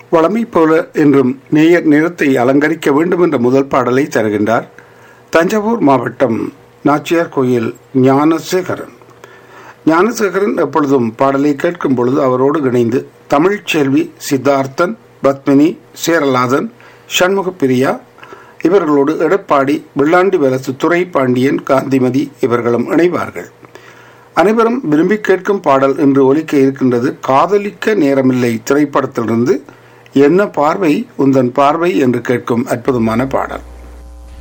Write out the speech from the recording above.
வளமை போல என்றும் நேயர் நிறத்தை அலங்கரிக்க வேண்டும் என்ற முதல் பாடலை தருகின்றார் தஞ்சாவூர் மாவட்டம் நாச்சியார் கோயில் ஞானசேகரன் ஞானசேகரன் எப்பொழுதும் பாடலை கேட்கும் பொழுது அவரோடு இணைந்து தமிழ்ச்செல்வி சித்தார்த்தன் பத்மினி சேரலாதன் சண்முகப்பிரியா இவர்களோடு எடப்பாடி வெள்ளாண்டி வலசு துறை பாண்டியன் காந்திமதி இவர்களும் இணைவார்கள் அனைவரும் விரும்பி கேட்கும் பாடல் என்று ஒலிக்க இருக்கின்றது காதலிக்க நேரமில்லை திரைப்படத்திலிருந்து என்ன பார்வை உந்தன் பார்வை என்று கேட்கும் அற்புதமான பாடல்